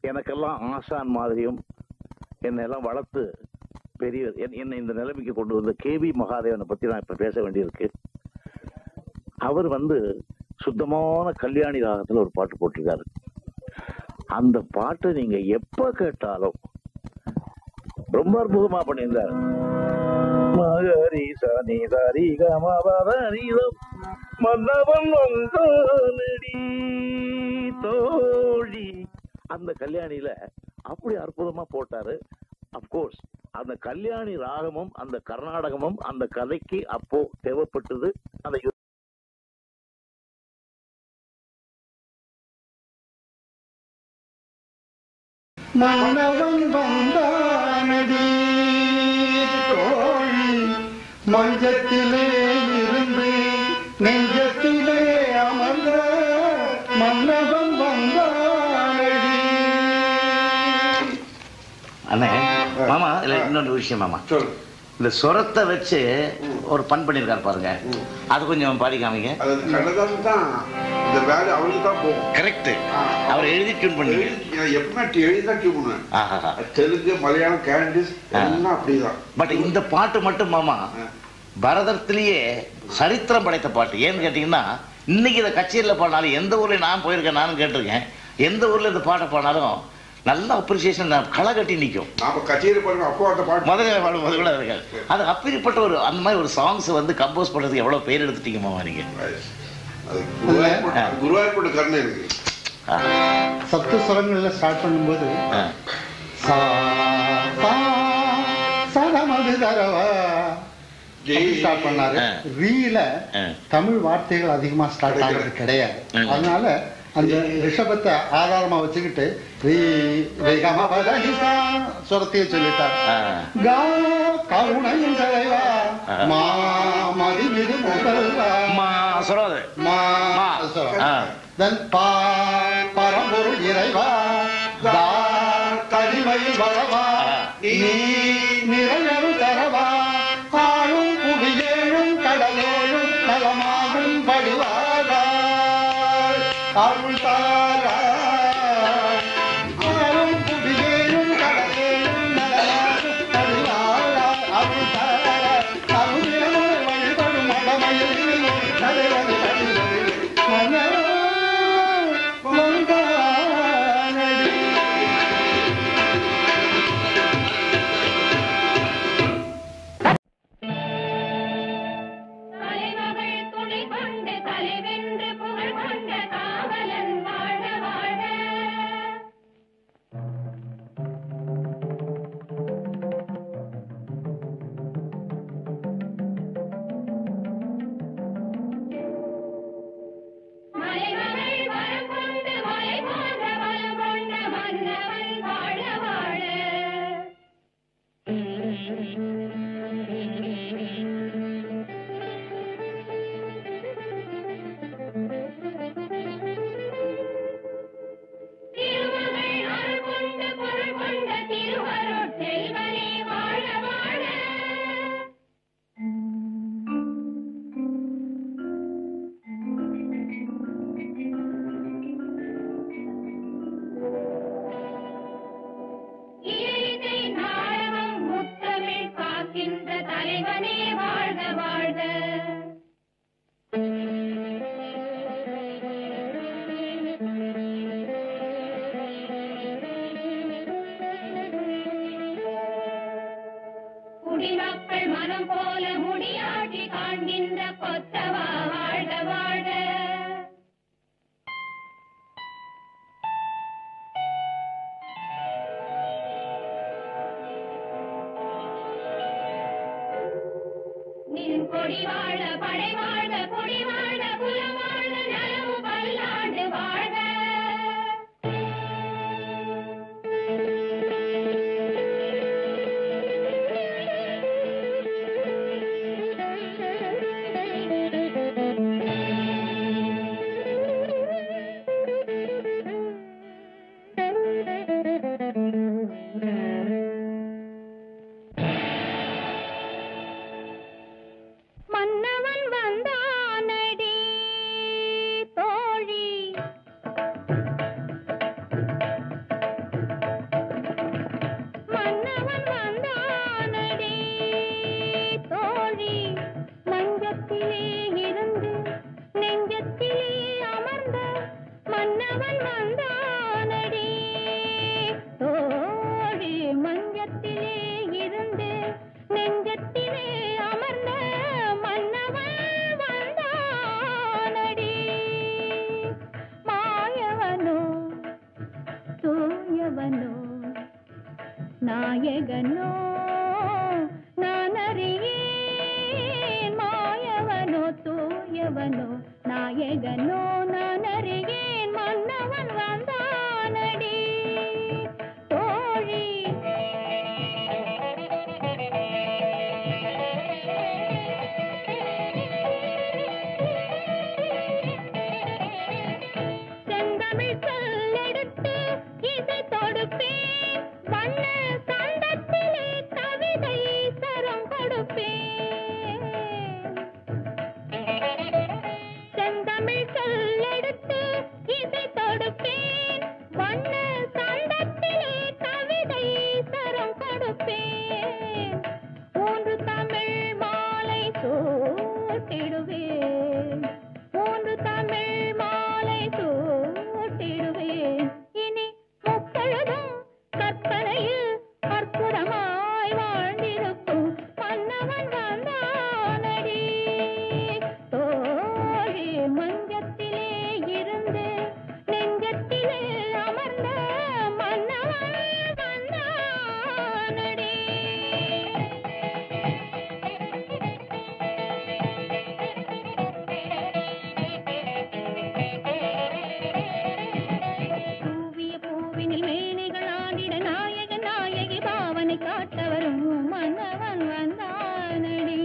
எனக்கெல்லாம் ஆசான் மாதிரியும் என்னை எல்லாம் வளர்த்து பெரிய என்- என்னை இந்த நிலைமைக்கு கொண்டு வந்த கேவி மகாதேவனை பத்தி நான் இப்ப பேச வேண்டியிருக்கு அவர் வந்து சுத்தமான கல்யாணி ராகத்துல ஒரு பாட்டு போட்டிருக்காரு அந்த பாட்டு நீங்க எப்ப கேட்டாலும் ரொம்ப அற்புதமா பண்ணியிருந்தார் மகரி சனி தரி கமபதரிதம் மன்னவன் வந்தானடி தோழி அந்த கல்யாணியில அப்படி அற்புதமா போட்டாரு அப்கோர்ஸ் அந்த கல்யாணி ராகமும் அந்த கர்நாடகமும் அந்த கதைக்கு அப்போ தேவைப்பட்டது அந்த யு- மன்னவன் வந்தானடி தோழி மஞ்சத்திலே இருந்து நெஞ்சத்திலே அமர்ந்த மன்னவன் வந்தானடி அண்ணே மாமா இல்ல இன்னொரு விஷயம் மாமா சொல்லு இந்த சொரத்தை வச்சு ஒரு பண் பண்ணியிருக்காரு பாருங்க அது கொஞ்சம் பாடி காமிங்க அது கண்ணதாசன் தான் இந்த வேலை அவருக்கு தான் போகும் கரெக்ட் அவர் எழுதி டியூன் பண்ணி எழுதி- நான் எப்பவுமே எழுதி தான் டியூன் பண்ணுவேன் ஆஹா தெலுங்கு மலையாளம் கேண்டிஸ் எல்லாம் அப்படிதான் பட் இந்த பாட்டு மட்டும் மாமா பரதத்திலேயே சரித்திரம் படைத்த பாட்டு ஏன்னு கேட்டீங்கன்னா இன்னைக்கு இதை கச்சேரியில் பாடினாலும் எந்த ஊர்ல நான் போயிருக்கேன் நானும் கேட்டிருக்கேன் எந்த ஊர்ல இந்த பாட்டை பாடினாலும் நல்ல அப்ரிசியேஷன் களை கட்டி நிற்கும் நாம கச்சேரி பாருங்க அப்போ அந்த பாட்டு முதல்ல பாடும்போது கூட இருக்காது அது அப்படிப்பட்ட ஒரு அந்த மாதிரி ஒரு சாங்ஸ் வந்து கம்போஸ் பண்றதுக்கு எவ்வளவு பேர் எடுத்துட்டீங்க மாமா நீங்க அது குருவாயூர்பட்ட குருவாயூர்பட்ட கருணை எனக்கு ஆ, சப்த சுரங்கள்ல ஸ்டார்ட் பண்ணும்போது ஆ. சா சா சதமது தரவா ஸ்டார்ட் பண்ணாரு ஆ. ரீல ஆ. தமிழ் வார்த்தைகள் அதிகமா ஸ்டார்ட் ஆகிறது கிடையாது ம். அதனால அந்த ரிஷபத்தை ஆதாரமா வச்சுக்கிட்டு ரீ ரீ கம பத நி சா சுரத்தையே சொல்லிட்டார் ஆ. கா கருணையின் தலைவா ஆ. மா மதி மிகு முதல்வா அம்மா சொல்லாது மா மா. சொல்றேன். ஆ. தென் பா பரம்பொருள் இறைவா தா தனிமையில் வரவா ஆ. நீ நிறையரு தரவா ஆளும் குடியேழும் கடலோடும் நலமாகும் படிவாரா அருள் தாரா ஆளும் குடியேழும் கடலோடும் நலமாகும் படிவாரா அருள் தாரா அருள் வழிபடும் மடமையில் தலைவன் தலைவன் தலைமகள் துணை கொண்டு தலைவென்று புகழ் கொண்ட காவலன் வாழ வாழ மலைமகள் வரம் கொண்டு மலை போன்ற வளம் கொண்ட மன்னவன் வாழ வாழ திருமகள் அருள் கொண்டு பொருள் கொண்ட திருவருட் செல்வனே வாழ வாழ இயலிசை நாடகம் முத்தமிழ் காக்கின்ற தலைவனே வாழ்க வாழ்க குடிமக்கள் மனம் போல முடியாட்சி காண்கின்ற கொத்தவா வாழ்க வாழ்க நின் கொடி வாழ படை வாழ குடி வாழ குலம் வாழ நலவு பல்லாண்டு வாழ்க மன்னவன் வந்தானடி நாயகனோ நான் அறியேன் மாயவனோ தூயவனோ நாயகனோ நான் அறியேன் மன்னவன் வந்தானடி தோழி செந்தமிழ் சொல்லெடுத்து இசை தொடுப்பேன் வண்ண சந்தத்திலே கவிதை சரம் கொடுப்பேன் செந்தமிழ் சொல்லெடுத்து இசை தொடுப்பேன் வண்ண சந்தத்திலே கவிதை சரம் கொடுப்பேன் மூன்று தமிழ் மாலை சூட்டிடுவேன் மூன்று தமிழ் மாலை சூட்டிடுவேன் இனி முப்பொழுதும் கற்பனையில் அற்புதமாய் வாழ்ந்திருக்கும் மன்னவன் வந்தானடி தோழி மஞ்சத்திலே இருந்து நெஞ்சத்திலே அமர்ந்த மன்னவன் வந்தானடி தூவிய பூவினில் மேனிகள் ஆடிட நாயக நாயகி பாவனை காட்ட வரும் மன்னவன் வந்தானடி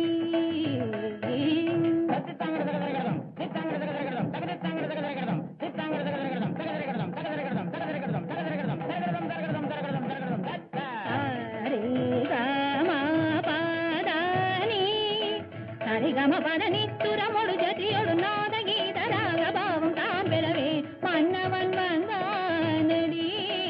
சரிகம பதனி துரமொடு ஜதியொடு நாத கீதராக பாவம் தாம் பெறவே மன்னவன் வந்தானடி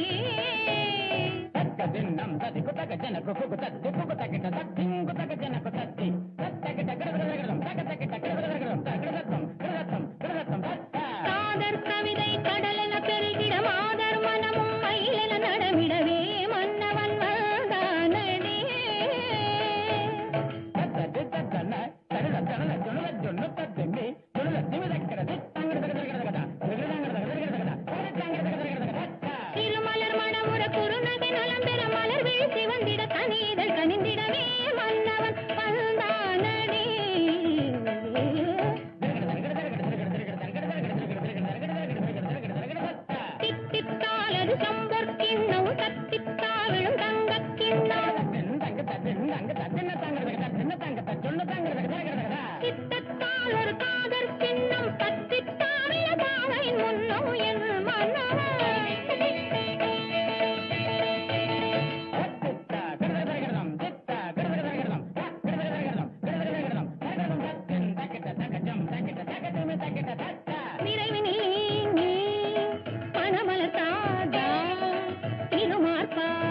காதர் கவிதை கடலென பெருகிட மாதர் மனமும் மயிலென நடமிடவே மன்னவன் வந்தானடி திருமலர் மணமுற குறுநகை நலம் பெற மலர் வீழ்ச்சி வந்திட கனிதழ் கனிந்திடவே மன்னவன் வந்தானடி தித்தித்தாலது சம்பர் கிண்ணம் தத்தித்தாவிழும் தங்கக் கிண்ணம் சித்தத்தால் ஒரு காதற் சின்னம் பத்தித்தாவிய பாவையின் முன்னம் என் நிறைவினி மனமலர் தாதா திருமார்பா